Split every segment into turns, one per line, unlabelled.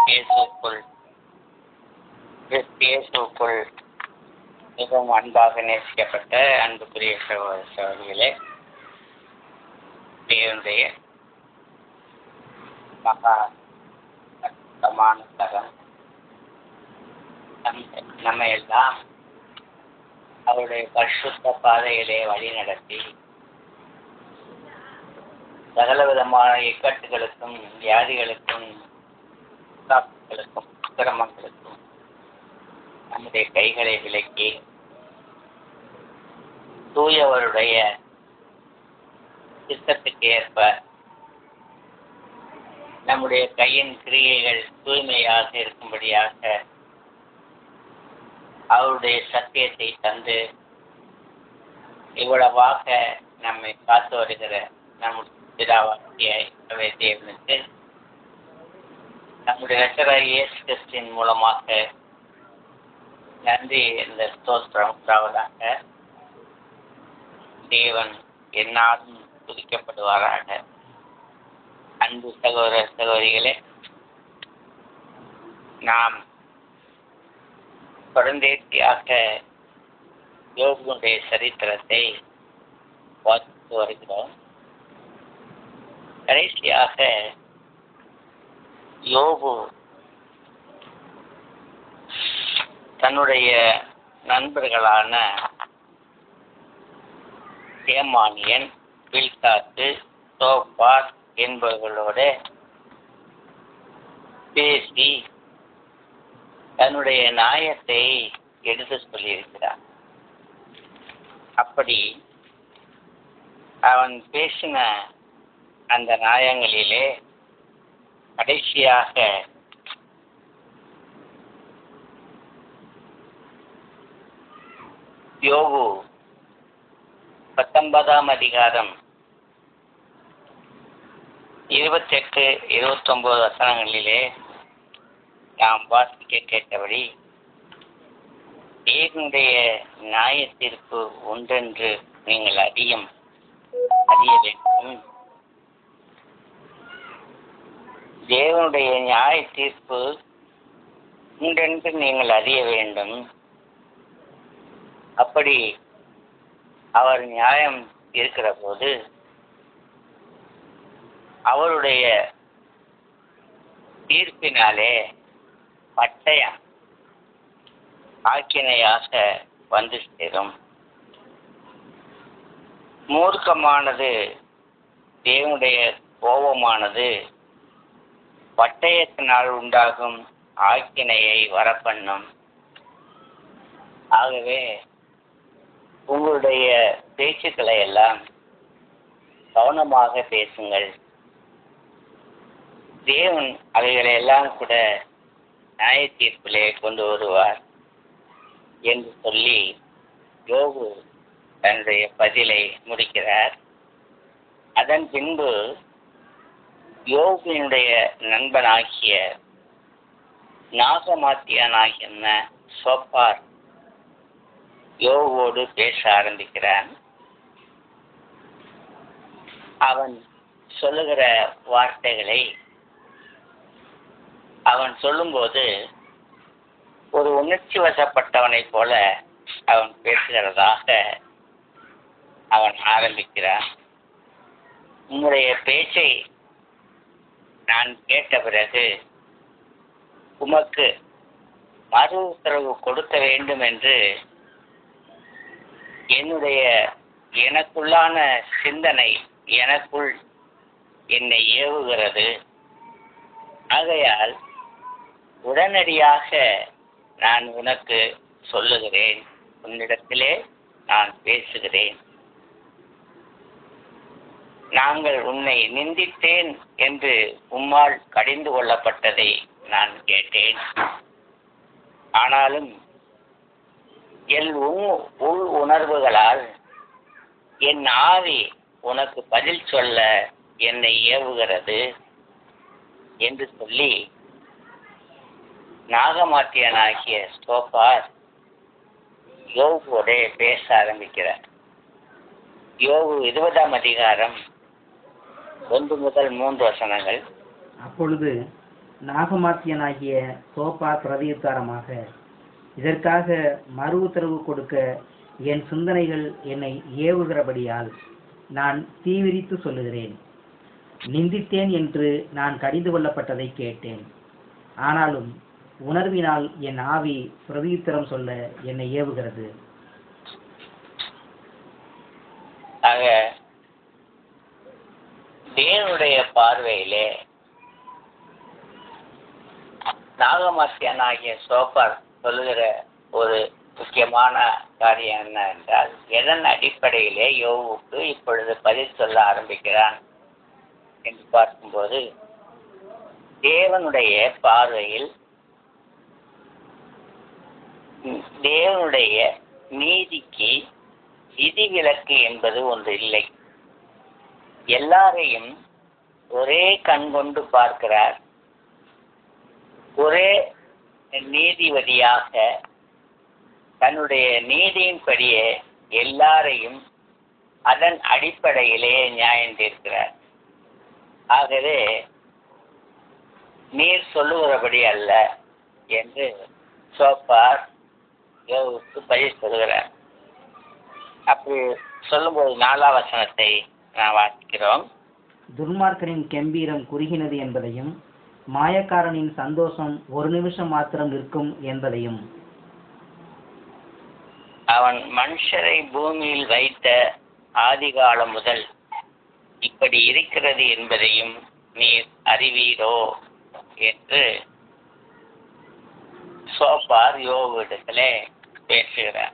இயேசுக்குள் கிறிஸ்தியேசுக்குள் மிகவும் அன்பாக நேசிக்கப்பட்ட அன்புக்குரிய சகோதர சகோதரிகளே தேவனுடைய மகா அற்புதமான தரம் நம்ம- நம்ம எல்லாம் அவருடைய பரிசுத்த பாதையிலே வழி நடத்தி சகல விதமான இக்கட்டுகளுக்கும் வியாதிகளுக்கும் தாக்குதலுக்கும் சிரமங்களுக்கும் நம்முடைய கைகளை விலக்கி தூயவருடைய சித்தத்துக்கு ஏற்ப நம்முடைய கையின் கிரியைகள் தூய்மையாக இருக்கும்படியாக அவருடைய சத்தியத்தை தந்து இவ்வளவாக நம்மை காத்து வருகிற நம்முடைய பிதாவாகிய இயேசுவே தேவனுக்கு நம்முடைய ரசராய் இயேசு கிறிஸ்தின் மூலமாக நன்றி இந்த ஸ்தோத்திரம் உண்டாவதாக தேவன் என்னாலும் துதிக்கப்படுவாராக அன்பு சகோதர சகோதரிகளே நாம் தொடர்ந்தேர்த்தியாக யோகுடைய சரித்திரத்தை வாசித்து வருகிறோம் கடைசியாக யோபு தன்னுடைய நண்பர்களான ஏமானியன் பில்காத்து சோபார் என்பவர்களோட பேசி தன்னுடைய நியாயத்தை எடுத்து சொல்லியிருக்கிறார் அப்படி அவன் பேசின அந்த நியாயங்களிலே கடைசியாக யோகு பத்தொன்பதாம் அதிகாரம் இருபத்தெட்டு இருபத்தொன்பது வசனங்களிலே நாம் வாசிக்க கேட்டபடி தேவனுடைய நியாய தீர்ப்பு ஒன்றென்று நீங்கள் அறியும் அறிய வேண்டும் தேவனுடைய நியாய தீர்ப்பு உண்டென்று நீங்கள் அறிய வேண்டும் அப்படி அவர் நியாயம் இருக்கிற போது அவருடைய தீர்ப்பினாலே பட்டயம் ஆக்கினையாக வந்து சேரும் மூர்க்கமானது தேவனுடைய கோபமானது பட்டயத்தினால் உண்டாகும் ஆக்கினையை வரப்பண்ணும் ஆகவே உங்களுடைய பேச்சுக்களை எல்லாம் கவனமாக பேசுங்கள் தேவன் அவைகளை எல்லாம் கூட நியாய தீர்ப்பிலே கொண்டு வருவார் என்று சொல்லி யோகு தன்னுடைய பதிலை முடிக்கிறார் அதன் பின்பு யோகுவினுடைய நண்பனாகிய நாகமாத்தியனாகிய சோப்பார் யோவோடு பேச ஆரம்பிக்கிறான் அவன் சொல்லுகிற வார்த்தைகளை அவன் சொல்லும்போது ஒரு உணர்ச்சி வசப்பட்டவனைப் போல அவன் பேசுகிறதாக அவன் ஆரம்பிக்கிறான் உன்னுடைய பேச்சை நான் கேட்ட பிறகு உமக்கு மறு உத்தரவு கொடுக்க வேண்டும் என்று என்னுடைய எனக்குள்ளான சிந்தனை எனக்குள் என்னை ஏவுகிறது ஆகையால் உடனடியாக நான் உனக்கு சொல்லுகிறேன் உன்னிடத்திலே நான் பேசுகிறேன் நாங்கள் உன்னை நிந்தித்தேன் என்று உம்மால் கடிந்து கொள்ளப்பட்டதை நான் கேட்டேன் ஆனாலும் என் உள் உள் உணர்வுகளால் என் ஆவி உனக்கு பதில் சொல்ல என்னை ஏவுகிறது என்று சொல்லி நாகமாத்தியனாகிய ஸ்டோபார் யோகுவோட பேச ஆரம்பிக்கிறார் யோகு இருபதாம் அதிகாரம் ஒன்று முதல் மூன்று வசனங்கள்
அப்பொழுது நாகமாத்தியனாகிய சோப்பா பிரதியுத்தாரமாக இதற்காக மறு உத்தரவு கொடுக்க என் சிந்தனைகள் என்னை ஏவுகிறபடியால் நான் தீவிரித்து சொல்லுகிறேன் நிந்தித்தேன் என்று நான் கடிந்து கொள்ளப்பட்டதை கேட்டேன் ஆனாலும் உணர்வினால் என் ஆவி பிரதியுத்தரம் சொல்ல என்னை ஏவுகிறது
ஆக தேவனுடைய பார்வையிலே நாகமாத்தியனாகிய சோப்பார் சொல்லுகிற ஒரு முக்கியமான காரியம் என்ன என்றால் எதன் அடிப்படையிலே யோவுக்கு இப்பொழுது பதில் சொல்ல ஆரம்பிக்கிறான் என்று பார்க்கும்போது தேவனுடைய பார்வையில் தேவனுடைய நீதிக்கு விதிவிலக்கு என்பது ஒன்று இல்லை எல்லாரையும் ஒரே கண் கொண்டு பார்க்கிறார் ஒரே நீதிபதியாக தன்னுடைய நீதியின்படியே எல்லாரையும் அதன் அடிப்படையிலே நியாயம் தீர்க்கிறார் ஆகவே நீர் சொல்லுகிறபடி அல்ல என்று சோப்பார் யோவுக்கு பதில் சொல்கிறார் அப்படி சொல்லும்போது நாலாம் வசனத்தை நான் வாசிக்கிறோம்
துன்மார்க்கனின் கெம்பீரம் குறுகினது என்பதையும் மாயக்காரனின் சந்தோஷம் ஒரு நிமிஷம் மாத்திரம் நிற்கும் என்பதையும்
அவன் மனுஷரை பூமியில் வைத்த ஆதிகாலம் முதல் இப்படி இருக்கிறது என்பதையும் நீர் அறிவீரோ என்று சோப்பார் யோவிடத்திலே பேசுகிறார்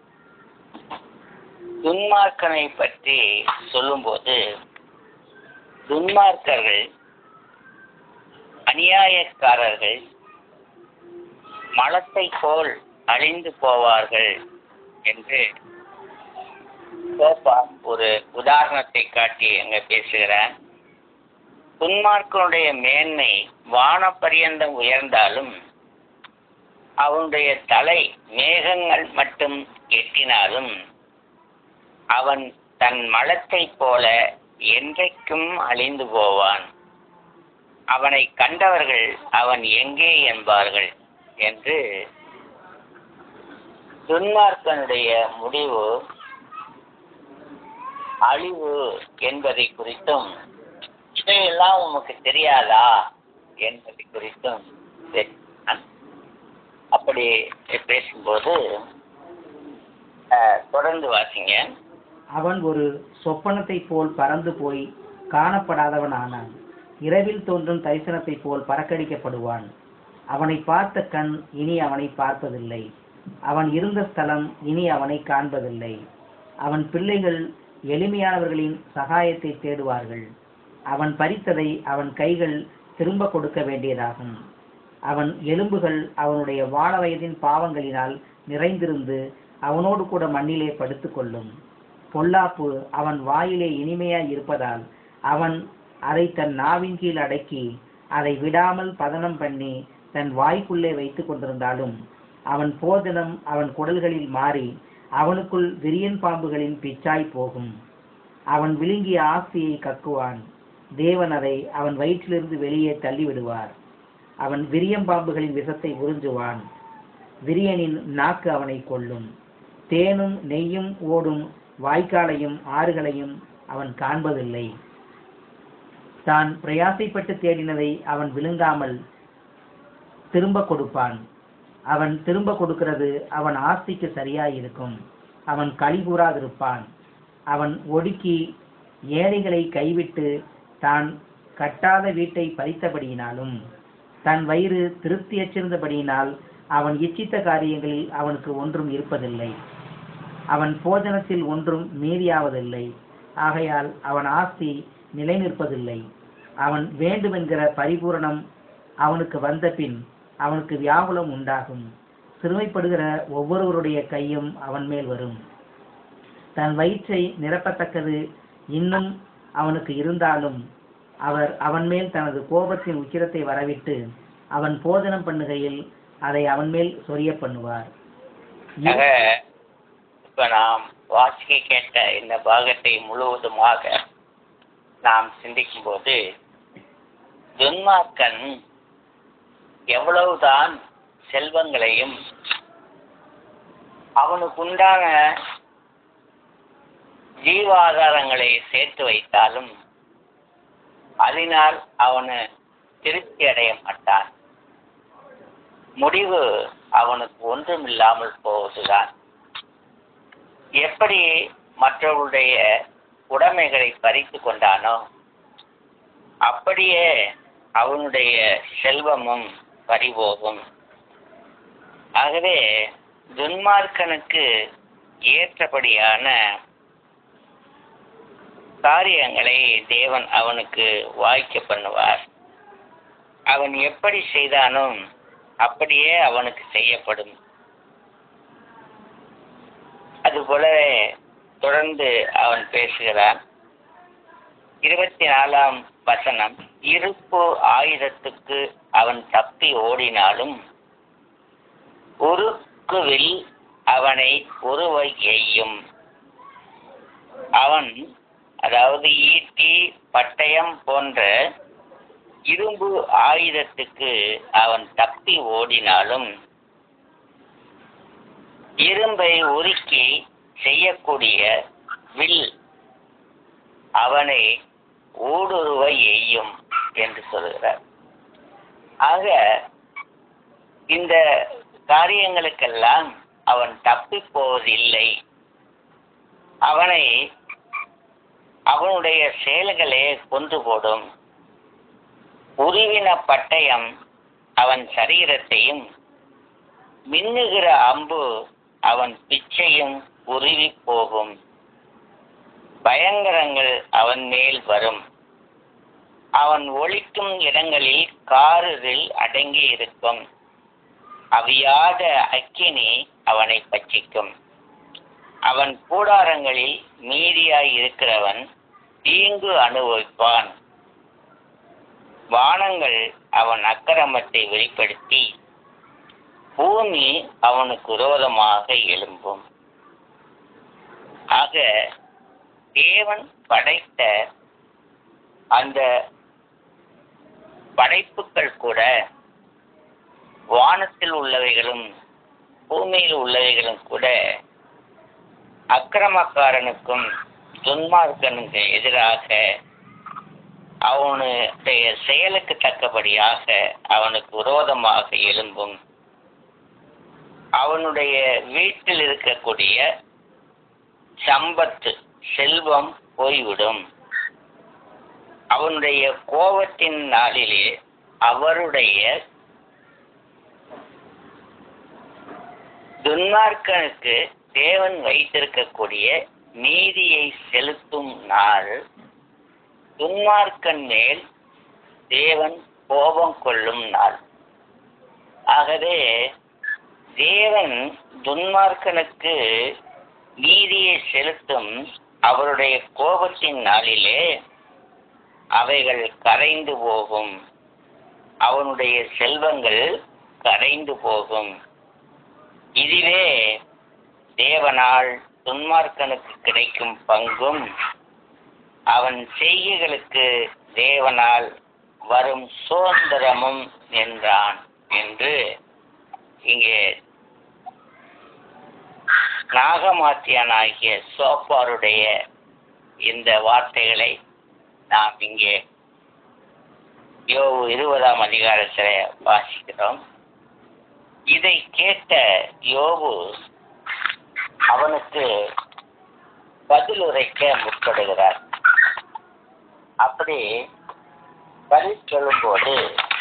துன்மார்க்கனை பற்றி சொல்லும்போது துன்மார்க்கர்கள் அநியாயக்காரர்கள் மலத்தை போல் அழிந்து போவார்கள் என்று சோப்பா ஒரு உதாரணத்தை காட்டி அங்க பேசுகிறார் துன்மார்க்கனுடைய மேன்மை வானப்பரியந்தம் உயர்ந்தாலும் அவனுடைய தலை மேகங்கள் மட்டும் எட்டினாலும் அவன் தன் மலத்தைப் போல என்றைக்கும் அழிந்து போவான் அவனை கண்டவர்கள் அவன் எங்கே என்பார்கள் என்று துன்மார்க்கனுடைய முடிவு அழிவு என்பதை குறித்தும் இதையெல்லாம் உமக்கு தெரியாதா என்பதை குறித்தும் பேசினான். அப்படி பேசும்போது அஹ், தொடர்ந்து வாசிங்க
அவன் ஒரு சொப்பனத்தைப் போல் பறந்து போய் காணப்படாதவன் ஆனான் இரவில் தோன்றும் தரிசனத்தைப் போல் பறக்கடிக்கப்படுவான் அவனை பார்த்த கண் இனி அவனை பார்ப்பதில்லை அவன் இருந்த ஸ்தலம் இனி அவனை காண்பதில்லை அவன் பிள்ளைகள் எளிமையானவர்களின் சகாயத்தை தேடுவார்கள் அவன் பறித்ததை அவன் கைகள் திரும்ப கொடுக்க வேண்டியதாகும் அவன் எலும்புகள் அவனுடைய வாழ வயதின் பாவங்களினால் நிறைந்திருந்து அவனோடு கூட மண்ணிலே படுத்துக்கொள்ளும் பொல்லாப்பு அவன் வாயிலே இனிமையாய் இருப்பதால் அவன் அதை தன் நாவின் கீழ் அடக்கி அதை விடாமல் பதனம் பண்ணி தன் வாய்க்குள்ளே வைத்துக் கொண்டிருந்தாலும் அவன் போதனம் அவன் குடல்களில் மாறி அவனுக்குள் விரியன் பாம்புகளின் பிச்சாய் போகும் அவன் விழுங்கிய ஆஸ்தியை கக்குவான் தேவன் அதை அவன் வயிற்றிலிருந்து வெளியே தள்ளிவிடுவார் அவன் விரியம்பாம்புகளின் விஷத்தை உறிஞ்சுவான் விரியனின் நாக்கு அவனை கொல்லும் தேனும் நெய்யும் ஓடும் வாய்க்காலையும் ஆறுகளையும் அவன் காண்பதில்லை தான் பிரயாசைப்பட்டு தேடினதை அவன் விழுங்காமல் திரும்ப கொடுப்பான் அவன் திரும்ப கொடுக்கிறது அவன் ஆஸ்திக்கு சரியாய் இருக்கும் அவன் களி கூறாதிருப்பான் அவன் ஒடுக்கி ஏழைகளை கைவிட்டு தான் கட்டாத வீட்டை பறித்தபடியினாலும் தன் வயிறு திருப்தியற்றிருந்தபடியினால் அவன் இச்சித்த காரியங்களில் அவனுக்கு ஒன்றும் இருப்பதில்லை அவன் போஜனத்தில் ஒன்றும் மீதியாவதில்லை ஆகையால் அவன் ஆஸ்தி நிலை நிற்பதில்லை அவன் வேண்டுமென்கிற பரிபூரணம் அவனுக்கு வந்த பின் அவனுக்கு வியாகுலம் உண்டாகும் சிறுமைப்படுகிற ஒவ்வொருவருடைய கையும் அவன் மேல் வரும் தன் வயிற்றை நிரப்பத்தக்கது இன்னும் அவனுக்கு இருந்தாலும் அவர் அவன் மேல் தனது கோபத்தின் உக்கிரத்தை வரவிட்டு அவன் போதனம் பண்ணுகையில் அதை அவன் மேல் சொரிய பண்ணுவார்
ஆக இப்ப நாம் வாசிக்க கேட்ட இந்த பாகத்தை முழுவதுமாக நாம் சிந்திக்கும் போது துன்மார்க்கன் எவ்வளவுதான் செல்வங்களையும் அவனுக்கு உண்டான ஜீவாதாரங்களை சேர்த்து வைத்தாலும் அதனால் அவனு திருப்தி அடைய மாட்டான் முடிவு அவனுக்கு ஒன்றுமில்லாமல் போவதுதான் எப்படி மற்றவருடைய உடைமைகளை பறித்து கொண்டானோ அப்படியே அவனுடைய செல்வமும் பறிபோகும் ஆகவே துன்மார்க்கனுக்கு ஏற்றபடியான காரியங்களை தேவன் அவனுக்கு வாய்க்க பண்ணுவார் அவன் எப்படி செய்தானோ அப்படியே அவனுக்கு செய்யப்படும் அதுபோல தொடர்ந்து அவன் பேசுகிறான் இருபத்தி நாலாம் வசனம் இருப்பு ஆயுதத்துக்கு அவன் தப்பி ஓடினாலும் உருக்குவில் அவனை ஒருவை எய்யும் அவன் அதாவது ஈட்டி பட்டயம் போன்ற இரும்பு ஆயுதத்துக்கு அவன் தப்பி ஓடினாலும் இரும்பை உருக்கி செய்யக்கூடிய வில் அவனை ஊடுருவை எய்யும் என்று சொல்கிறார் ஆக இந்த காரியங்களுக்கெல்லாம் அவன் தப்பி போவதில்லை அவனை அவனுடைய செயல்களே கொன்று போடும் உருவின பட்டயம் அவன் சரீரத்தையும் மின்னுகிற அம்பு அவன் பிச்சையும் உருவி போகும் பயங்கரங்கள் அவன் மேல் வரும் அவன் ஒழிக்கும் இடங்களில் காரில் அடங்கி இருக்கும் அவியாத அக்கினி அவனை பட்சிக்கும் அவன் கூடாரங்களில் மீதியாய் இருக்கிறவன் தீங்கு அனுபவிப்பான் வானங்கள் அவன் அக்கிரமத்தை வெளிப்படுத்தி பூமி அவனுக்கு விரோதமாக எழும்பும் ஆக தேவன் படைத்த அந்த படைப்புகள் கூட வானத்தில் உள்ளவைகளும் பூமியில் உள்ளவைகளும் கூட அக்கிரமக்காரனுக்கும் துன்மார்க்கனுக்கு எதிராக அவனுடைய செயலுக்கு தக்கபடியாக அவனுக்கு விரோதமாக எழும்பும் அவனுடைய வீட்டில் இருக்கக்கூடிய சம்பத்து செல்வம் போய்விடும் அவனுடைய கோபத்தின் நாளிலே அவருடைய துன்மார்க்கனுக்கு தேவன் வைத்திருக்கக்கூடிய நீதியை செலுத்தும் நாள் துன்மார்க்கன் மேல் தேவன் கோபம் கொள்ளும் நாள் ஆகவே தேவன் துன்மார்க்கனுக்கு நீதியை செலுத்தும் அவருடைய கோபத்தின் நாளிலே அவைகள் கரைந்து போகும் அவனுடைய செல்வங்கள் கரைந்து போகும் இதுவே தேவனால் துன்மார்க்கனுக்கு கிடைக்கும் பங்கும் அவன் செய்கைகளுக்கு தேவனால் வரும் சுதந்திரமும் என்றான் என்று இங்கே நாகமாத்தியனாகிய சோப்பாருடைய இந்த வார்த்தைகளை நாம் இங்கே யோவு இருபதாம் அதிகாரத்தில் வாசிக்கிறோம் இதை கேட்ட யோபு அவனுக்கு பதில் உரைக்க முற்படுகிறார் அப்படி பதில் சொல்லும்போது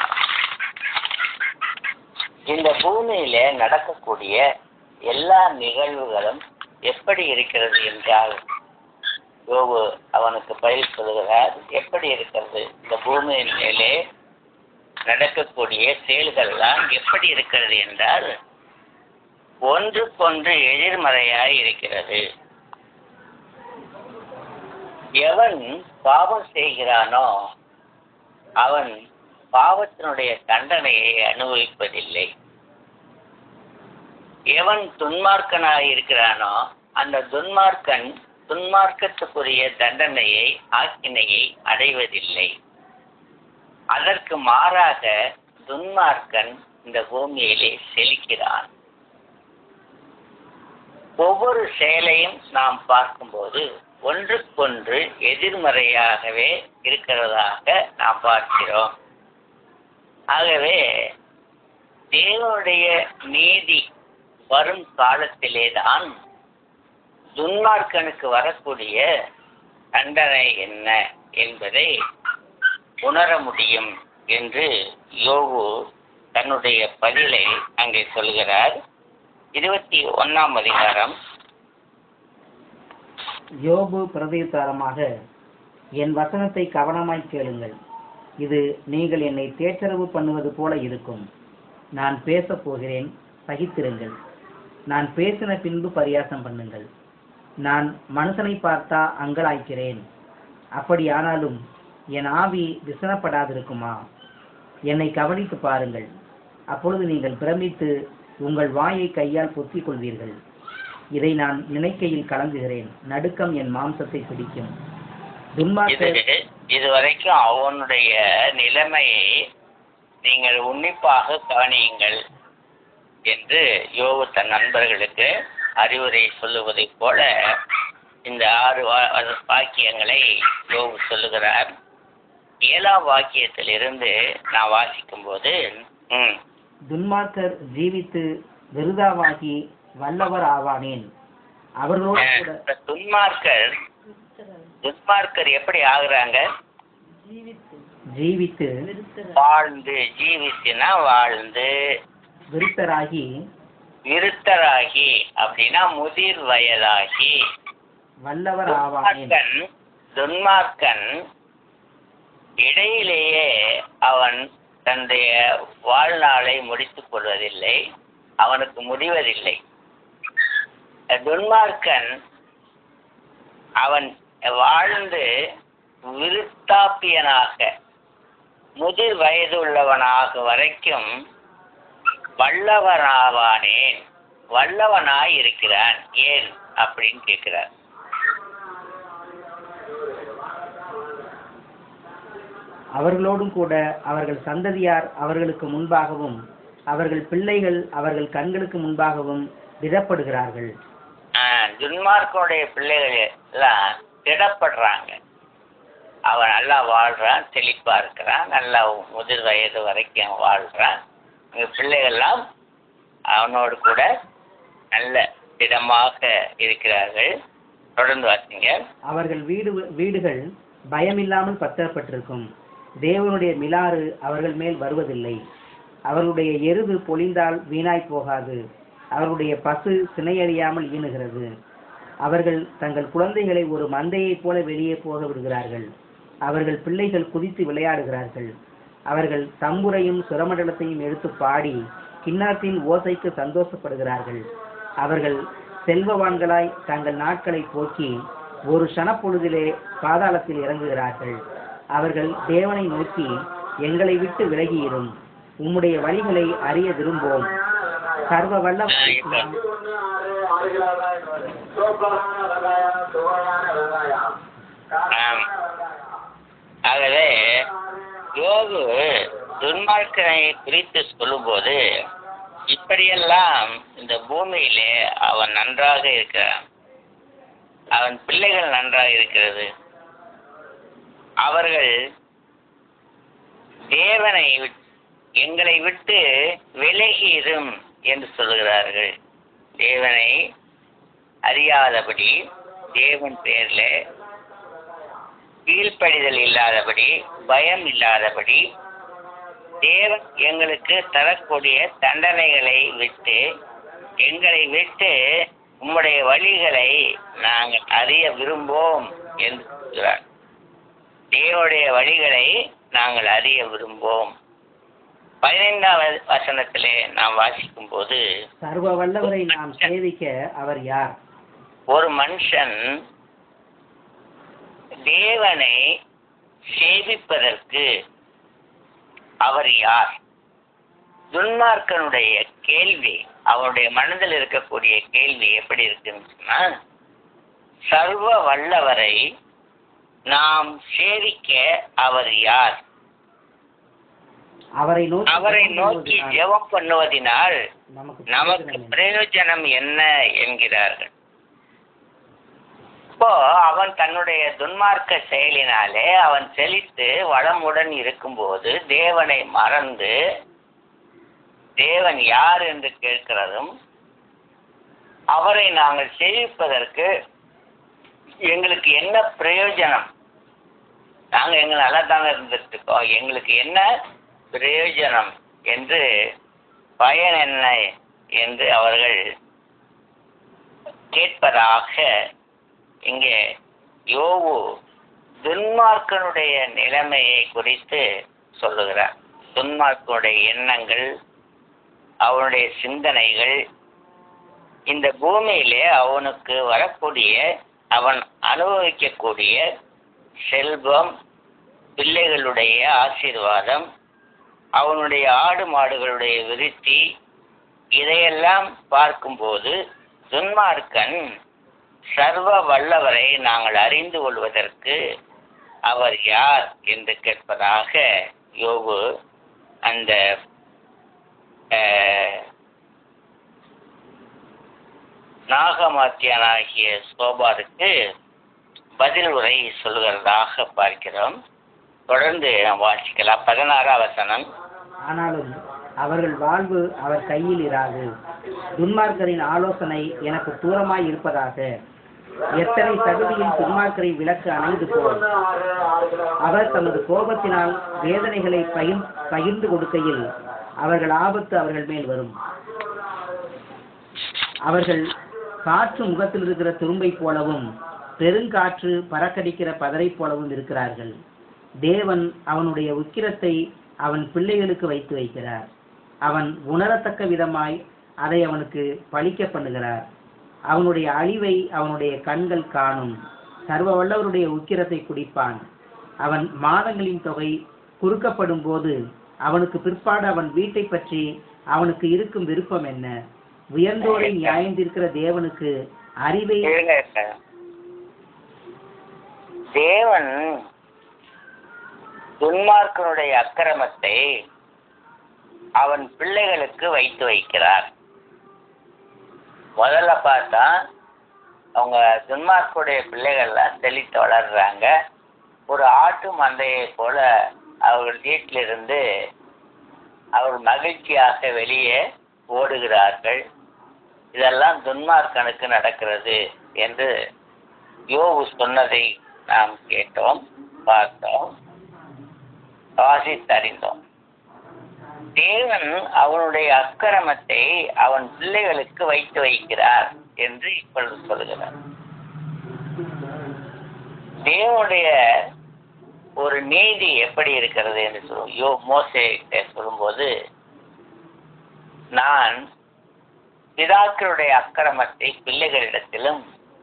இந்த பூமியில நடக்கக்கூடிய எல்லா நிகழ்வுகளும் எப்படி இருக்கிறது என்றால் யோபு அவனுக்கு பதில் சொல்லுகிறார் எப்படி இருக்கிறது இந்த பூமியின் மேலே நடக்கக்கூடிய செயல்கள்லாம் எப்படி இருக்கிறது என்றால் ஒன்றுக்கொன்று எதிர்மறையாய் இருக்கிறது எவன் பாவம் செய்கிறானோ அவன் பாவத்தினுடைய தண்டனையை அனுபவிப்பதில்லை எவன் துன்மார்க்கனாய் இருக்கிறானோ அந்த துன்மார்க்கன் துன்மார்க்கத்துக்குரிய தண்டனையை ஆக்கினையை அடைவதில்லை அதற்கு மாறாக துன்மார்க்கன் இந்த பூமியிலே செழிக்கிறான் ஒவ்வொரு செயலையும் நாம் பார்க்கும்போது ஒன்றுக்கொன்று எதிர்மறையாகவே இருக்கிறதாக நாம் பார்க்கிறோம் ஆகவே தேவனுடைய நீதி வரும் காலத்திலேதான் துன்மார்க்கனுக்கு வரக்கூடிய தண்டனை என்ன என்பதை உணர முடியும் என்று யோகு தன்னுடைய பதிலை அங்கே சொல்கிறார் இருபத்தி ஒன்னாம் அதிகாரம்
யோபு பிரதியுத்தாரமாக என் வசனத்தை கவனமாய் கேளுங்கள் இது நீங்கள் என்னை தேற்றரவு பண்ணுவது போல இருக்கும் நான் பேசப் போகிறேன் சகித்திருங்கள் நான் பேசின பின்பு பரியாசம் பண்ணுங்கள் நான் மனுஷனை பார்த்தா அங்கலாய்க்கிறேன் அப்படியானாலும் என் ஆவி விசனப்படாதிருக்குமா என்னை கவனித்து பாருங்கள் அப்பொழுது நீங்கள் பிரமித்து உங்கள் வாயை கையால் பொத்திக் கொள்வீர்கள் இதை நான் நினைக்கையில் கலங்குகிறேன் நடுக்கம் என் மாம்சத்தை பிடிக்கும்
இது
துன்மார்க்க
இதுவரைக்கும் அவனுடைய நிலைமையை நீங்கள் உன்னிப்பாக கவனியுங்கள் என்று யோகு தன் நண்பர்களுக்கு அறிவுரை சொல்லுவதைப் போல இந்த ஆறு வா- வாக்கியங்களை யோகு சொல்லுகிறார் ஏழாம் வாக்கியத்திலிருந்து நான் வாசிக்கும்போது ம்
துன்மார்க்கர் ஜீவித்து விருதாவாகி வல்லவர் ஆவானேன் அவர்களோடு கூட
இந்த துன்மார்க்கர் துன்மார்க்கர் எப்படி ஆகுறாங்க
ஜீவித்து
வாழ்ந்து ஜீவித்துனா வாழ்ந்து
விருத்தராகி
விருத்தராகி அப்படின்னா முதிர் வயதாகி
வல்லவர் ஆவானேன்
துன்மார்க்கன் துன்மார்க்கன் இடையிலேயே அவன் தன்னுடைய வாழ்நாளை முடித்துக் கொள்வதில்லை அவனுக்கு முடிவதில்லை துன்மார்க்கன் அவன் வாழ்ந்து விருத்தாப்பியனாக முதிர் வயது உள்ளவனாக வரைக்கும் வல்லவனாவானேன் வல்லவனாய் இருக்கிறான் ஏன் அப்படின்னு கேட்கிறார்
அவர்களோடும் கூட அவர்கள் சந்ததியார் அவர்களுக்கு முன்பாகவும் அவர்கள் பிள்ளைகள் அவர்கள் கண்களுக்கு முன்பாகவும் விடப்படுகிறார்கள்
ஆஹ், துன்மார்க்கனுடைய பிள்ளைகள் எல்லாம் திடப்படுறாங்க அவன் நல்லா வாழ்றான் செழிப்பா இருக்கிறான் நல்லா முதிர் வயது வரைக்கும் வாழ்றான் இந்த பிள்ளைகள்லாம் அவனோடு கூட நல்ல திடமாக இருக்கிறார்கள் தொடர்ந்து வாசிங்க
அவர்கள் வீடு வீடுகள் பயமில்லாமல் பத்திரப்பட்டிருக்கும் தேவனுடைய மிலாறு அவர்கள் மேல் வருவதில்லை அவர்களுடைய எருது பொழிந்தால் வீணாய் போகாது அவர்களுடைய பசு சினையறியாமல் ஈனுகிறது அவர்கள் தங்கள் குழந்தைகளை ஒரு மந்தையைப் போல வெளியே போக விடுகிறார்கள் அவர்கள் பிள்ளைகள் குதித்து விளையாடுகிறார்கள் அவர்கள் தம்புரையும் சுரமண்டலத்தையும் எடுத்து பாடி கிண்ணத்தின் ஓசைக்கு சந்தோஷப்படுகிறார்கள் அவர்கள் செல்வவான்களாய் தங்கள் நாட்களை போக்கி ஒரு சனப்பொழுதிலே பாதாளத்தில் இறங்குகிறார்கள் அவர்கள் தேவனை நோக்கி எங்களை விட்டு விலகியிரும் உம்முடைய வழிகளை அறிய விரும்போம் சர்வ வல்ல
ஆம். ஆகவே யோகு துன்மார்க்கனை குறித்து சொல்லும்போது இப்படியெல்லாம் இந்த பூமியிலே அவன் நன்றாக இருக்கிறான் அவன் பிள்ளைகள் நன்றாக இருக்கிறது அவர்கள் தேவனை விட்- எங்களை விட்டு விலகிரும் என்று சொல்கிறார்கள் தேவனை அறியாதபடி தேவன் பேர்ல கீழ்ப்படிதல் இல்லாதபடி பயம் இல்லாதபடி தேவன் எங்களுக்கு தரக்கூடிய தண்டனைகளை விட்டு எங்களை விட்டு உம்முடைய வழிகளை நாங்கள் அறிய விரும்போம் என்று சொல்கிறார் தேவனுடைய வழிகளை நாங்கள் அறிய விரும்போம் பதினைந்தாம் வ- வசனத்திலே நாம் வாசிக்கும் போது
சர்வ வல்லவரை நாம் சேவிக்க அவர் யார்
ஒரு மனுஷன் தேவனை சேவிப்பதற்கு அவர் யார் துன்மார்க்கனுடைய கேள்வி அவனுடைய மனதில் இருக்கக்கூடிய கேள்வி எப்படி இருக்குன்னு சொன்னா சர்வ வல்லவரை நாம் சேவிக்க அவர் யார்
அவரை நோக்கி
அவரை
ஜெபம்
நோக்கி
பண்ணுவதனால்
ஜெபம் பண்ணுவதினால்
நமக்கு
நமக்கு
பிரயோஜனம் என்ன?
பிரயோஜனம் என்ன என்கிறார்கள் இப்போ அவன் தன்னுடைய துன்மார்க்க செயலினாலே அவன் செழித்து வளமுடன் இருக்கும்போது தேவனை மறந்து தேவன் யார் என்று கேட்கிறதும் அவரை நாங்கள் சேவிப்பதற்கு எங்களுக்கு என்ன பிரயோஜனம் நாங்க எங்க நல்லா தாங்க இருந்துட்டு இருக்கோம் எங்களுக்கு என்ன பிரயோஜனம் என்று பயன் என்ன என்று அவர்கள் கேட்பதாக இங்கே யோவு துன்மார்க்கனுடைய நிலைமையை குறித்து சொல்லுகிறார் துன்மார்க்கனுடைய எண்ணங்கள் அவனுடைய சிந்தனைகள் இந்த பூமியிலே அவனுக்கு வரக்கூடிய அவன் அனுபவிக்கக்கூடிய செல்வம் பிள்ளைகளுடைய ஆசீர்வாதம் அவனுடைய ஆடு மாடுகளுடைய விருத்தி இதையெல்லாம் பார்க்கும்போது துன்மார்க்கன் சர்வ வல்லவரை நாங்கள் அறிந்து கொள்வதற்கு அவர் யார் என்று கேட்பதாக யோகு அந்த அஹ், நாகமாத்தியனாகிய சோபாருக்கு பதில் உரை சொல்லுகிறதாக பார்க்கிறோம் தொடர்ந்து நாம் வாசிக்கலாம் பதினாறாம் வசனம்
ஆனாலும் அவர்கள் வாழ்வு அவர் கையில் இராது துன்மார்க்கரின் ஆலோசனை எனக்கு தூரமாய் இருப்பதாக எத்தனை தகுதியில் துன்மார்க்கரை விளக்கு அணைந்து போல் அவர் தமது கோபத்தினால் வேதனைகளை பகிர் பகிர்ந்து கொடுக்கையில் அவர்கள் ஆபத்து அவர்கள் மேல் வரும் அவர்கள் காற்று முகத்தில் இருக்கிற துரும்பை போலவும் பெருங்காற்று பறக்கடிக்கிற பதரை போலவும் இருக்கிறார்கள் தேவன் அவனுடைய உக்கிரத்தை அவன் பிள்ளைகளுக்கு வைத்து வைக்கிறார் அவன் உணரத்தக்க விதமாய் அதை அவனுக்கு பழிக்க பண்ணுகிறார் அவனுடைய அழிவை அவனுடைய கண்கள் காணும் சர்வ வல்லவருடைய உக்கிரத்தை குடிப்பான் அவன் மாதங்களின் தொகை குறுக்கப்படும் போது அவனுக்கு பிற்பாடு அவன் வீட்டை பற்றி அவனுக்கு இருக்கும் விருப்பம் என்ன உயர்ந்தோரை நியாயந்திருக்கிற தேவனுக்கு அறிவை
இருங்க, இருங்க. தேவன் துன்மார்க்கனுடைய அக்கிரமத்தை அவன் பிள்ளைகளுக்கு வைத்து வைக்கிறார் முதல்ல பார்த்தா அவங்க துன்மார்க்குடைய பிள்ளைகள்லாம் தெளித்து வளர்றாங்க ஒரு ஆட்டு மந்தையை போல அவர்கள் வீட்டிலிருந்து அவர் மகிழ்ச்சியாக வெளியே ஓடுகிறார்கள் இதெல்லாம் துன்மார்க்கனுக்கு நடக்கிறது என்று யோகு சொன்னதை நாம் கேட்டோம் பார்த்தோம் வாசித்தறிந்தோம் தேவன் அவனுடைய அக்கிரமத்தை அவன் பிள்ளைகளுக்கு வைத்து வைக்கிறார் என்று இப்பொழுது சொல்கிறார் தேவனுடைய ஒரு நீதி எப்படி இருக்கிறது என்று சொல்லும் யோ மோசே சொல்லும்போது நான் பிதாக்களுடைய அக்கிரமத்தை பிள்ளைகளிடத்திலும்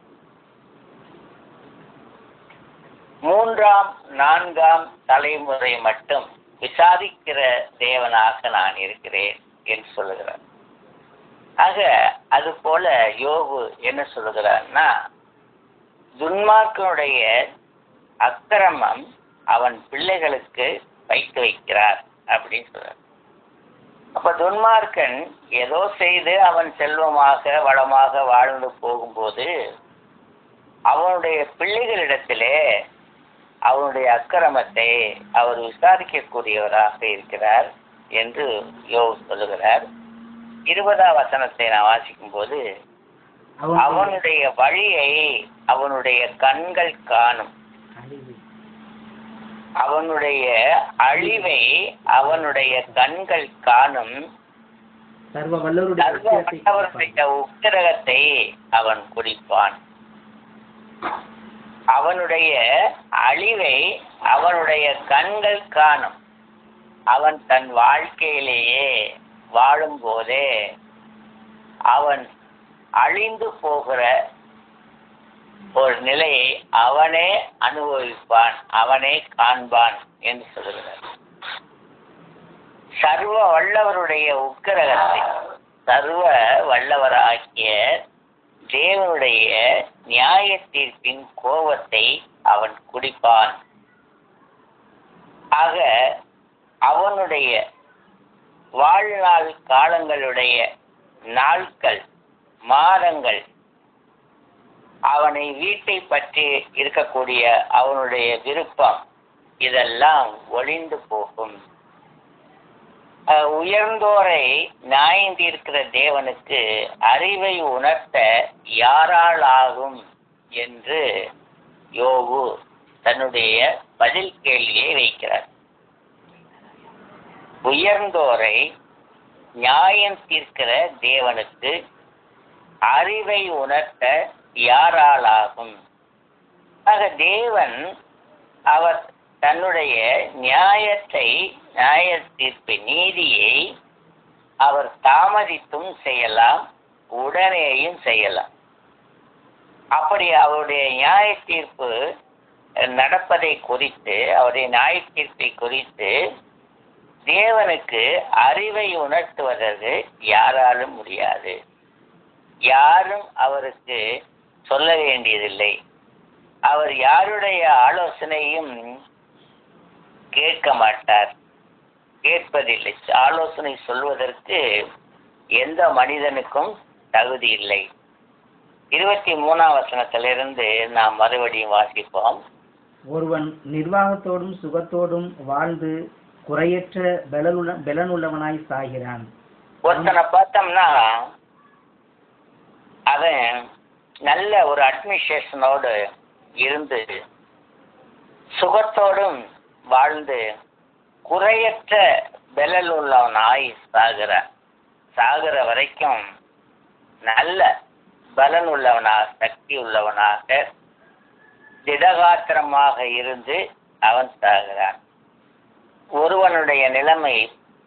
மூன்றாம் நான்காம் தலைமுறை மட்டும் விசாரிக்கிற தேவனாக நான் இருக்கிறேன் என்று சொல்லுகிறார் ஆக அது போல யோகு என்ன சொல்லுகிறார்னா துன்மார்க்கனுடைய அக்கிரமம் அவன் பிள்ளைகளுக்கு வைத்து வைக்கிறார் அப்படின்னு சொல்றார் அப்ப துன்மார்க்கன் ஏதோ செய்து அவன் செல்வமாக வளமாக வாழ்ந்து போகும்போது அவனுடைய பிள்ளைகளிடத்திலே அவனுடைய அக்கிரமத்தை அவர் விசாரிக்கக்கூடியவராக இருக்கிறார் என்று யோகு சொல்லுகிறார் இருபதாம் வசனத்தை நான் வாசிக்கும் போது
அவனுடைய
அவனுடைய வழியை அவனுடைய கண்கள் காணும்
அறிவை
அவனுடைய அழிவை அவனுடைய கண்கள் காணும்
சர்வ வல்லவருடைய
சர்வ
உக்கிரத்தை
வல்லவருடைய உக்கிரகத்தை அவன் குடிப்பான் அவனுடைய அழிவை அவனுடைய கண்கள் காணும் அவன் தன் வாழ்க்கையிலேயே வாழும்போதே அவன் அழிந்து போகிற ஒரு நிலையை அவனே அனுபவிப்பான் அவனே காண்பான் என்று சொல்கிறார் சர்வ வல்லவருடைய உக்கிரகத்தை சர்வ வல்லவராகிய தேவனுடைய நியாய தீர்ப்பின் கோபத்தை அவன் குடிப்பான் ஆக அவனுடைய வாழ்நாள் காலங்களுடைய நாட்கள் மாதங்கள் அவனை வீட்டை பற்றி இருக்கக்கூடிய அவனுடைய விருப்பம் இதெல்லாம் ஒளிந்து போகும் அஹ் உயர்ந்தோரை நியாயந்திருக்கிற தேவனுக்கு அறிவை உணர்த்த யாரால் ஆகும் என்று யோகு தன்னுடைய பதில் கேள்வியை வைக்கிறார் உயர்ந்தோரை நியாயம் தீர்க்கிற தேவனுக்கு அறிவை உணர்த்த யாரால் ஆகும் ஆக தேவன் அவர் தன்னுடைய நியாயத்தை நியாய தீர்ப்பு நீதியை அவர் தாமதித்தும் செய்யலாம் உடனேயும் செய்யலாம் அப்படி அவருடைய நியாய தீர்ப்பு நடப்பதை குறித்து அவருடைய நியாய தீர்ப்பை குறித்து தேவனுக்கு அறிவை உணர்த்துவதற்கு யாராலும் முடியாது யாரும் அவருக்கு சொல்ல வேண்டியதில்லை அவர் யாருடைய ஆலோசனையும் கேட்க மாட்டார் கேட்பதில்லை ஆலோசனை சொல்வதற்கு எந்த மனிதனுக்கும் தகுதி இல்லை இருபத்தி மூணாம் வசனத்திலிருந்து நாம் மறுபடியும் வாசிப்போம்
ஒருவன் நிர்வாகத்தோடும் சுகத்தோடும் வாழ்ந்து குறையற்ற பலனுள்ள பலனுள்ளவனாய் சாகிறான்
ஒருத்தனை பார்த்தோம்னா அவன் நல்ல ஒரு அட்மினிஸ்ட்ரேஷனோடு இருந்து சுகத்தோடும் வாழ்ந்து குறையற்ற பலன் உள்ளவனாய் சாகிறான் சாகிற வரைக்கும் நல்ல பலன் உள்ளவனாக சக்தி உள்ளவனாக திடகாத்திரமாக இருந்து அவன் சாகிறான் ஒருவனுடைய நிலைமை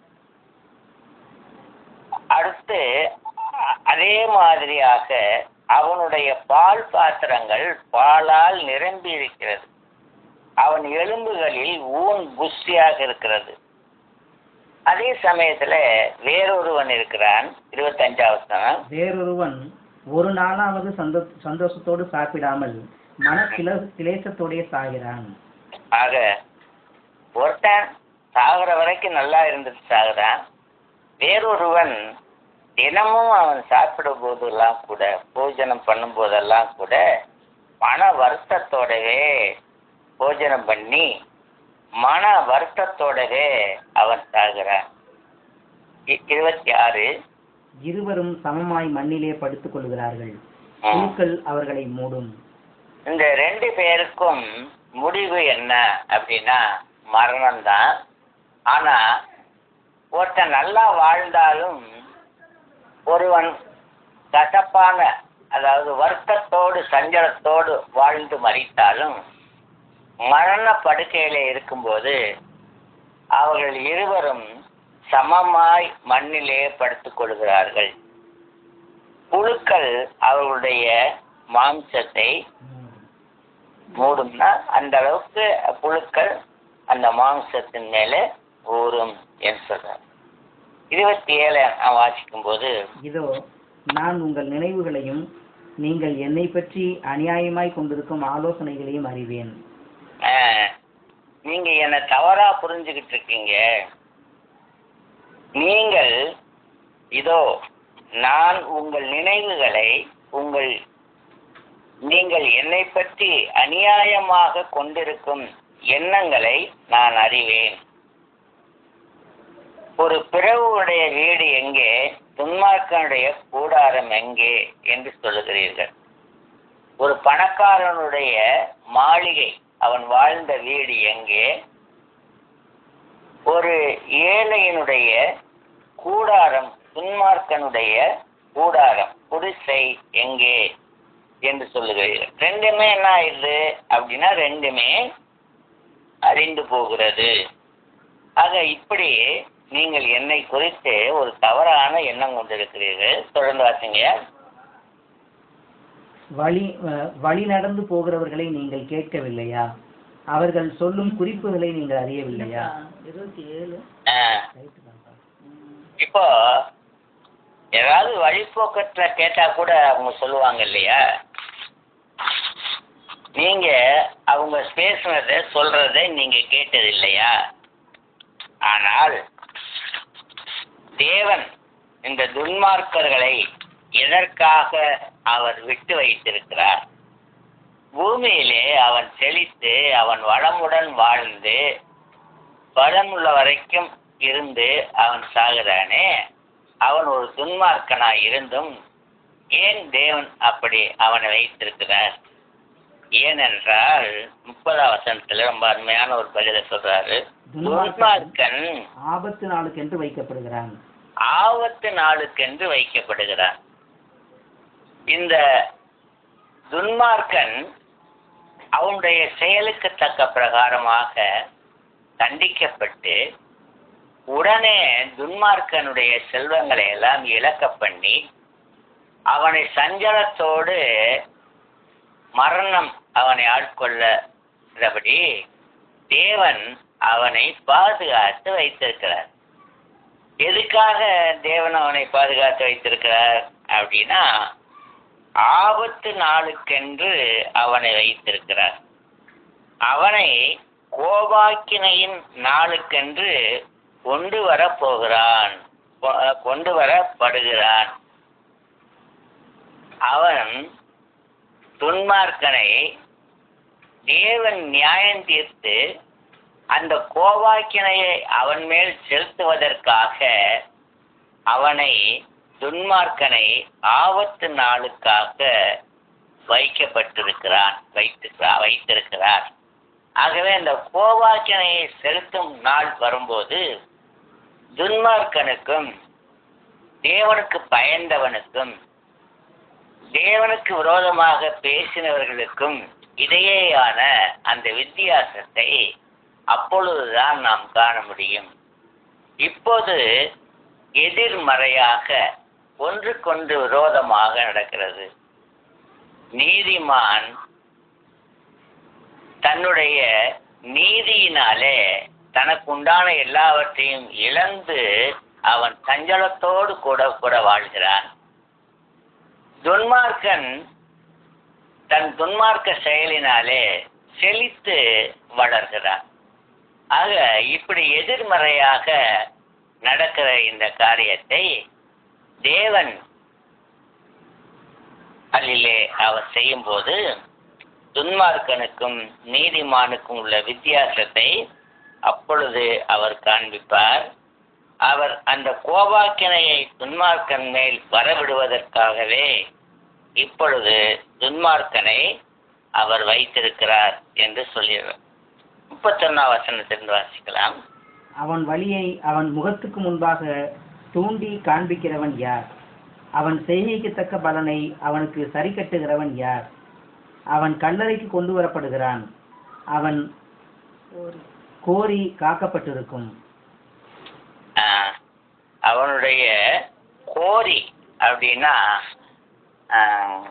அடுத்து அ- அதே மாதிரியாக அவனுடைய பால் பாத்திரங்கள் பாலால் நிரம்பி இருக்கிறது அவன் எலும்புகளில் ஊன் புஷ்டியாக இருக்கிறது அதே சமயத்துல வேறொருவன் இருக்கிறான் இருபத்தஞ்சாவது சனம்
வேறொருவன் ஒரு நாளாவது சந்தோ சந்தோஷத்தோடு சாப்பிடாமல் மன கிள கிளேசத்தோடே சாகிறான்
ஆக ஒருத்தன் சாகிற வரைக்கும் நல்லா இருந்துட்டு சாகுறான் வேறொருவன் தினமும் அவன் சாப்பிடும் போதெல்லாம் கூட போஜனம் பண்ணும் போதெல்லாம் கூட மன வருத்தத்தோடவே போஜனம் பண்ணி மன வருத்தத்தோடவே அவன் சாகுறான் இ- இருபத்தி ஆறு
இருவரும் சமமாய் மண்ணிலே படுத்துக் கொள்கிறார்கள்
ம்.
புழுக்கள் அவர்களை மூடும்
இந்த ரெண்டு பேருக்கும் முடிவு என்ன அப்படின்னா மரணம்தான் ஆனா ஒருத்தன் நல்லா வாழ்ந்தாலும் ஒருவன் கசப்பான அதாவது வருத்தத்தோடு சஞ்சலத்தோடு வாழ்ந்து மறித்தாலும் மரண படுக்கையில இருக்கும்போது அவர்கள் இருவரும் சமமாய் மண்ணிலே படுத்துக் கொள்கிறார்கள் புழுக்கள் அவர்களுடைய மாம்சத்தை மூடும்னா அந்த அளவுக்கு புழுக்கள் அந்த மாம்சத்தின் மேலே ஊறும் என்று சொல்றார் இருபத்தி ஏழு நான் வாசிக்கும் போது
இதோ நான் உங்கள் நினைவுகளையும் நீங்கள் என்னை பற்றி அநியாயமாய் கொண்டிருக்கும் ஆலோசனைகளையும் அறிவேன்
நீங்க என்ன தவறா புரிஞ்சுக்கிட்டு இருக்கீங்க நீங்கள் இதோ நான் உங்கள் நினைவுகளை உங்கள் நீங்கள் என்னை பற்றி அநியாயமாக கொண்டிருக்கும் எண்ணங்களை நான் அறிவேன் ஒரு பிறவுடைய வீடு எங்கே துன்மார்க்கனுடைய கூடாரம் எங்கே என்று சொல்லுகிறீர்கள் ஒரு பணக்காரனுடைய மாளிகை அவன் வாழ்ந்த வீடு எங்கே ஒரு ஏழையினுடைய கூடாரம் துன்மார்க்கனுடைய கூடாரம் குடிசை எங்கே என்று சொல்லுகிறீர்கள் ரெண்டுமே என்ன ஆயிடுது அப்படின்னா ரெண்டுமே அழிந்து போகிறது ஆக இப்படி நீங்கள் என்னை குறித்து ஒரு தவறான எண்ணம் கொண்டிருக்கிறீர்கள் தொடர்ந்து வாசிங்க
வழி அஹ், வழி நடந்து போகிறவர்களை நீங்கள் கேட்கவில்லையா அவர்கள் சொல்லும் குறிப்புகளை நீங்கள் அறியவில்லையா இருபத்தி ஏழு
ஆ, இப்போ ஏதாவது வழிபோக்கத்துல கேட்டா கூட அவங்க சொல்லுவாங்க இல்லையா நீங்க அவங்க பேசுனதை சொல்றதை நீங்க கேட்டது இல்லையா ஆனால் தேவன் இந்த துன்மார்க்கர்களை எதற்காக அவர் விட்டு வைத்திருக்கிறார் பூமியிலே அவன் செழித்து அவன் வளமுடன் வாழ்ந்து பலமுள்ள வரைக்கும் இருந்து அவன் சாகுறானே அவன் ஒரு துன்மார்க்கனாய் இருந்தும் ஏன் தேவன் அப்படி அவனை வைத்திருக்கிறார் ஏனென்றால் முப்பதாம் வசனத்துல ரொம்ப அருமையான ஒரு பதிலை சொல்றாரு துன்மார்க்கன்
ஆபத்து நாளுக்கென்று வைக்கப்படுகிறான்
ஆபத்து நாளுக்கென்று வைக்கப்படுகிறான் இந்த துன்மார்க்கன் அவனுடைய செயலுக்கு தக்க பிரகாரமாக தண்டிக்கப்பட்டு உடனே துன்மார்க்கனுடைய செல்வங்களை எல்லாம் இழக்க பண்ணி அவனை சஞ்சலத்தோடு மரணம் அவனை ஆட்கொள்ளபடி தேவன் அவனை பாதுகாத்து வைத்திருக்கிறார் எதுக்காக தேவன் அவனை பாதுகாத்து வைத்திருக்கிறார் அப்படின்னா ஆபத்து நாளுக்கென்று அவனை வைத்திருக்கிறார் அவனை கோபாக்கினையின் நாளுக்கென்று கொண்டு வர போகிறான் கொ- கொண்டு வரப்படுகிறான் அவன் துன்மார்க்கனை தேவன் நியாயம் தீர்த்து அந்த கோபாக்கினையை அவன் மேல் செலுத்துவதற்காக அவனை துன்மார்க்கனை ஆபத்து நாளுக்காக வைக்கப்பட்டிருக்கிறான் வைத்திருக்கிறார் வைத்திருக்கிறார் ஆகவே அந்த கோபாக்கினையை செலுத்தும் நாள் வரும்போது துன்மார்க்கனுக்கும் தேவனுக்கு பயந்தவனுக்கும் தேவனுக்கு விரோதமாக பேசினவர்களுக்கும் இடையேயான அந்த வித்தியாசத்தை அப்பொழுதுதான் நாம் காண முடியும் இப்போது எதிர்மறையாக ஒன்றுக்கொன்று விரோதமாக நடக்கிறது நீதிமான் தன்னுடைய நீதியினாலே தனக்கு உண்டான எல்லாவற்றையும் இழந்து அவன் சஞ்சலத்தோடு கூட கூட வாழ்கிறான் துன்மார்க்கன் தன் துன்மார்க்க செயலினாலே செழித்து வளர்கிறான் ஆக இப்படி எதிர்மறையாக நடக்கிற இந்த காரியத்தை தேவன் அல்லிலே அவர் செய்யும்போது துன்மார்க்கனுக்கும் நீதிமானுக்கும் உள்ள வித்தியாசத்தை அப்பொழுது அவர் காண்பிப்பார் அவர் அந்த கோபாக்கினையை துன்மார்க்கன் மேல் வரவிடுவதற்காகவே இப்பொழுது துன்மார்க்கனை அவர் வைத்திருக்கிறார் என்று சொல்கிறார் முப்பத்தொன்னாம் வசனத்திலிருந்து வாசிக்கலாம்
அவன் வழியை அவன் முகத்துக்கு முன்பாக தூண்டி காண்பிக்கிறவன் யார் அவன் செய்கைக்கு தக்க பலனை அவனுக்கு சரி கட்டுகிறவன் யார் அவன் கல்லறைக்கு கொண்டு வரப்படுகிறான் அவன் கோரி காக்கப்பட்டிருக்கும்
ஆஹ், அவனுடைய கோரி அப்படின்னா ஆஹ்,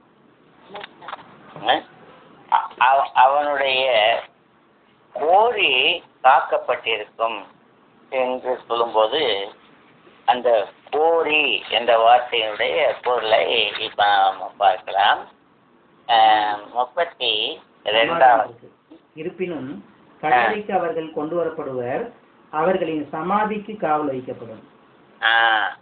அ- அவ- அவனுடைய கோரி காக்கப்பட்டிருக்கும் என்று சொல்லும்போது அந்த கோரி என்ற வார்த்தையினுடைய பொருளை இப்ப நாம பார்க்கலாம் ஆஹ், முப்பத்தி ரெண்டாவது
இருப்பினும் கல்லறைக்கு அவர்கள் கொண்டு வரப்படுவர் அவர்களின் சமாதிக்கு காவல் வைக்கப்படும்
ஆ,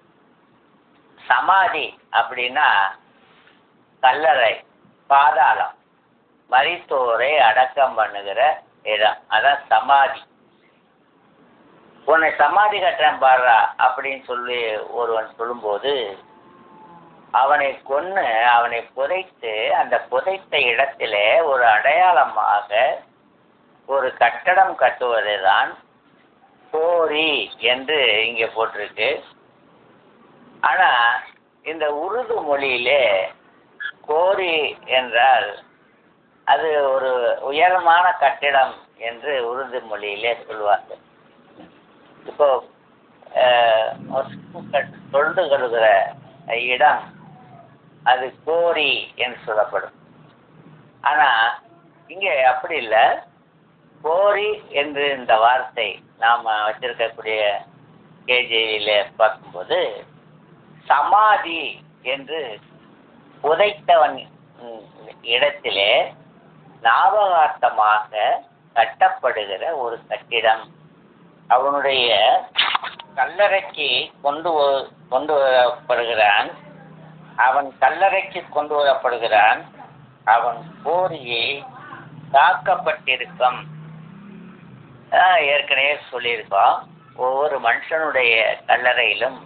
சமாதி அப்படின்னா கல்லறை பாதாளம் மரித்தோரை அடக்கம் பண்ணுகிற இடம் அதான் சமாதி உன்னை சமாதி கட்டுறேன் பாடுறா அப்படின்னு சொல்லி ஒருவன் சொல்லும்போது அவனை கொன்னு அவனை புதைத்து அந்த புதைத்த இடத்திலே ஒரு அடையாளமாக ஒரு கட்டடம் கட்டுவதை தான் கோரி என்று இங்கே போட்டிருக்கு ஆனா இந்த உருது மொழியிலே கோரி என்றால் அது ஒரு உயரமான கட்டிடம் என்று உருது மொழியிலே சொல்வார்கள் இப்போ அஹ், மொஸ்கு கட்- தொழுது கொள்கிற இடம் அது கோரி என்று சொல்லப்படும் ஆனா இங்கே அப்படி இல்லை கோரி என்று இந்த வார்த்தை நாம வச்சிருக்கக்கூடிய கேஜியில பார்க்கும்போது சமாதி என்று புதைத்தவன் ம், இடத்திலே ஞாபகார்த்தமாக கட்டப்படுகிற ஒரு கட்டிடம் அவனுடைய கல்லறைக்கு கொண்டு வ- கொண்டு வரப்படுகிறான் அவன் கல்லறைக்கு கொண்டு வரப்படுகிறான் அவன் போரியே தாக்கப்பட்டிருக்கும் ஆஹ் ஏற்கனவே சொல்லியிருக்கோம் ஒவ்வொரு மனுஷனுடைய கல்லறையிலும்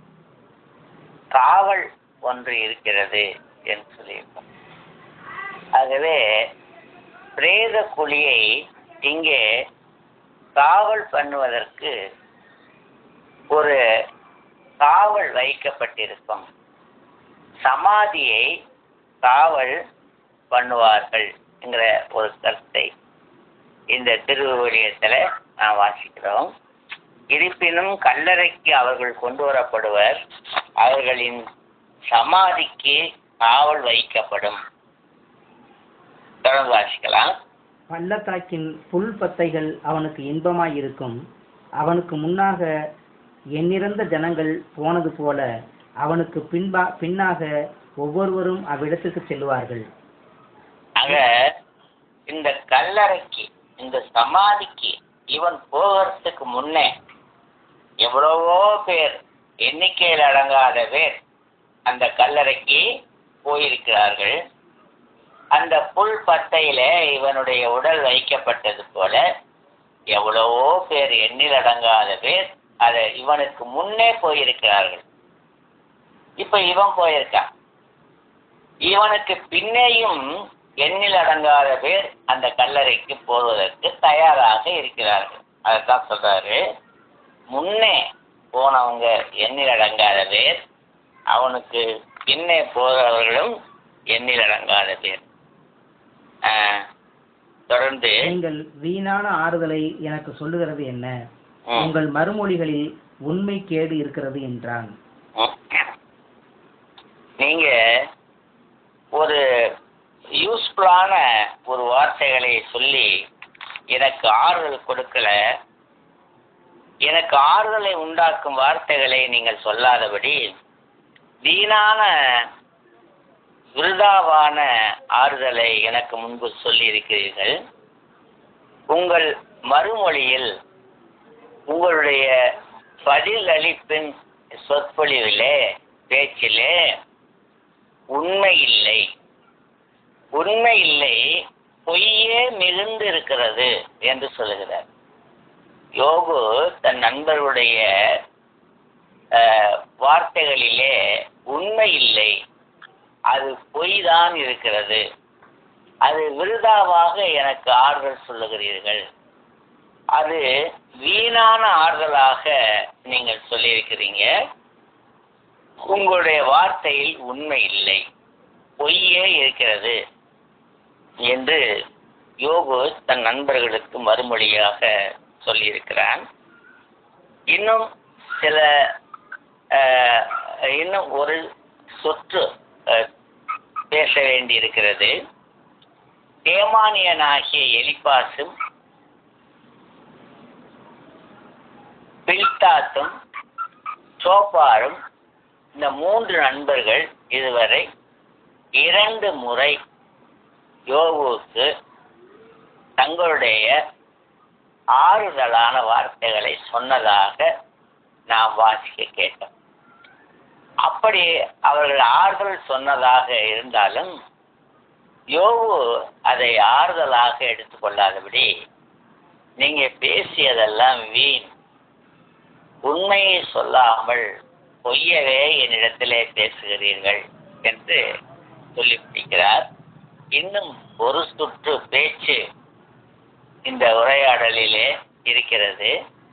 காவல் ஒன்று இருக்கிறது என்று சொல்லியிருக்கோம் ஆகவே பிரேத குழியை இங்கே காவல் பண்ணுவதற்கு ஒரு காவல் வைக்கப்பட்டிருக்கும் சமாதியை காவல் பண்ணுவார்கள் என்கிற ஒரு கருத்தை இந்த திருவிழியத்தில் நாம் வாசிக்கிறோம் இருப்பினும் கல்லறைக்கு அவர்கள் கொண்டு வரப்படுவர் அவர்களின் சமாதிக்கு காவல் வைக்கப்படும் தொடர்ந்து வாசிக்கலாம்
பள்ளத்தாக்கின் புல் பத்தைகள் அவனுக்கு இன்பமாயிருக்கும் அவனுக்கு முன்னாக எண்ணிறந்த ஜனங்கள் போனது போல அவனுக்கு பின்பா பின்னாக ஒவ்வொருவரும் அவ்விடத்துக்கு செல்வார்கள்
ஆக இந்த கல்லறைக்கு இந்த சமாதிக்கு இவன் போகிறதுக்கு முன்னே எவ்வளவோ பேர் எண்ணிக்கையில் அடங்காத பேர் அந்த கல்லறைக்கு போயிருக்கிறார்கள் அந்த புல் பட்டையில இவனுடைய உடல் வைக்கப்பட்டது போல எவ்வளவோ பேர் எண்ணில் அடங்காத பேர் அதை இவனுக்கு முன்னே போயிருக்கிறார்கள் இப்ப இவன் போயிருக்கான் இவனுக்கு பின்னேயும் எண்ணில் அடங்காத பேர் அந்த கல்லறைக்கு போவதற்கு தயாராக இருக்கிறார்கள் அதைத்தான் சொல்றாரு முன்னே போனவங்க எண்ணில் அடங்காத பேர் அவனுக்கு பின்னே போறவர்களும் எண்ணில் அடங்காத பேர் ஆஹ், தொடர்ந்து
நீங்கள் வீணான ஆறுதலை எனக்கு சொல்லுகிறது என்ன
ம்,
உங்கள் மறுமொழிகளில் உண்மை கேடு இருக்கிறது என்றான்
ம். நீங்க ஒரு யூஸ்ஃபுல்லான ஒரு வார்த்தைகளை சொல்லி எனக்கு ஆறுதல் கொடுக்கல எனக்கு ஆறுதலை உண்டாக்கும் வார்த்தைகளை நீங்கள் சொல்லாதபடி வீணான விருதாவான ஆறுதலை எனக்கு முன்பு சொல்லி இருக்கிறீர்கள் உங்கள் மறுமொழியில் உங்களுடைய பதில் அளிப்பின் சொற்பொழிவிலே பேச்சிலே உண்மை இல்லை உண்மை இல்லை பொய்யே மிகுந்து இருக்கிறது என்று சொல்லுகிறார் யோகு தன் நண்பர்களுடைய அஹ், வார்த்தைகளிலே உண்மை இல்லை அது பொய் தான் இருக்கிறது அது விருதாவாக எனக்கு ஆறுதல் சொல்லுகிறீர்கள் அது வீணான ஆறுதலாக நீங்கள் சொல்லியிருக்கிறீங்க உங்களுடைய வார்த்தையில் உண்மை இல்லை பொய்யே இருக்கிறது என்று யோகு தன் நண்பர்களுக்கு மறுமொழியாக சொல்லியிருக்கிறான் இன்னும் சில அஹ், இன்னும் ஒரு சொற்று அஹ், பேச வேண்டியிருக்கிறது தேமானியனாகிய எலிப்பாசும் பில்தாத்தும் சோப்பாரும் இந்த மூன்று நண்பர்கள் இதுவரை இரண்டு முறை யோகுவுக்கு தங்களுடைய ஆறுதலான வார்த்தைகளை சொன்னதாக நாம் வாசிக்க கேட்டோம் அப்படி அவர்கள் ஆறுதல் சொன்னதாக இருந்தாலும் யோகு அதை ஆறுதலாக எடுத்துக்கொள்ளாதபடி நீங்க பேசியதெல்லாம் வீண் உண்மையை சொல்லாமல் பொய்யவே என்னிடத்திலே பேசுகிறீர்கள் என்று சொல்லி பிடிக்கிறார் இன்னும் ஒரு சுற்று பேச்சு இந்த உரையாடலிலே இருக்கிறது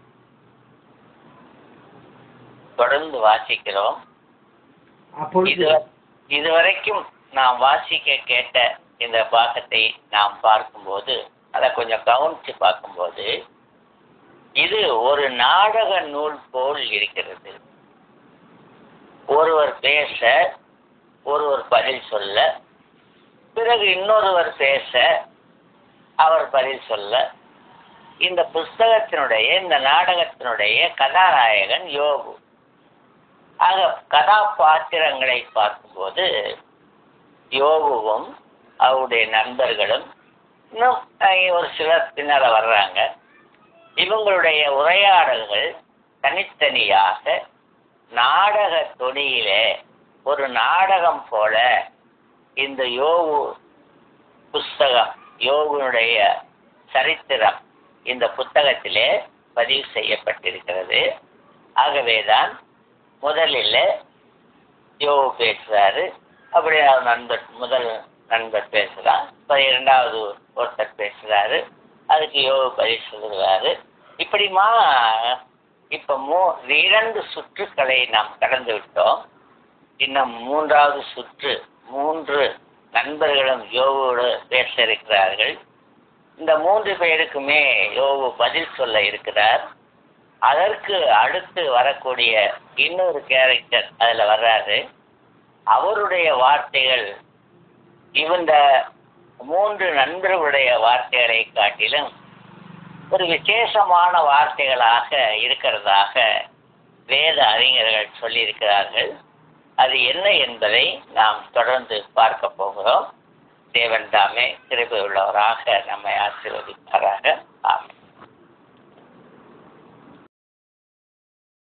தொடர்ந்து வாசிக்கிறோம்
அப்பொழுது
இது இதுவரைக்கும் நாம் வாசிக்க கேட்ட இந்த பாகத்தை நாம் பார்க்கும்போது அதை கொஞ்சம் கவனிச்சு பார்க்கும்போது இது ஒரு நாடக நூல் போல் இருக்கிறது ஒருவர் பேச ஒருவர் பதில் சொல்ல பிறகு இன்னொருவர் பேச அவர் பதில் சொல்ல இந்த புஸ்தகத்தினுடைய இந்த நாடகத்தினுடைய கதாநாயகன் யோகு ஆக கதாபாத்திரங்களை பார்க்கும்போது யோகுவும் அவருடைய நண்பர்களும் இன்னும் அஹ், ஒரு சிலர் பின்னால் வர்றாங்க இவங்களுடைய உரையாடல்கள் தனித்தனியாக நாடக தொனியிலே ஒரு நாடகம் போல இந்த யோகு புஸ்தகம் யோகுனுடைய சரித்திரம் இந்த புத்தகத்திலே பதிவு செய்யப்பட்டிருக்கிறது ஆகவேதான் முதலில் யோகு பேசுறாரு அப்படி அவர் நண்பர் முதல் நண்பர் பேசுகிறார் இப்போ இரண்டாவது ஒருத்தர் பேசுகிறாரு அதுக்கு யோகு பதில் சொல்லுகிறாரு இப்படிமா இப்போ மூ இரண்டு சுற்றுக்களை நாம் கடந்து விட்டோம் இன்னும் மூன்றாவது சுற்று மூன்று நண்பர்களும் யோகோடு பேச இருக்கிறார்கள் இந்த மூன்று பேருக்குமே யோகு பதில் சொல்ல இருக்கிறார் அதற்கு அடுத்து வரக்கூடிய இன்னொரு கேரக்டர் அதில் வர்றாரு அவருடைய வார்த்தைகள் இந்த மூன்று நண்பர்களுடைய வார்த்தைகளை காட்டிலும் ஒரு விசேஷமான வார்த்தைகளாக இருக்கிறதாக வேத அறிஞர்கள் சொல்லியிருக்கிறார்கள் அது என்ன என்பதை நாம் தொடர்ந்து பார்க்க போகிறோம் தேவன் தாமே கிருபை உள்ளவராக நம்மை ஆசீர்வதிப்பாராக ஆமென்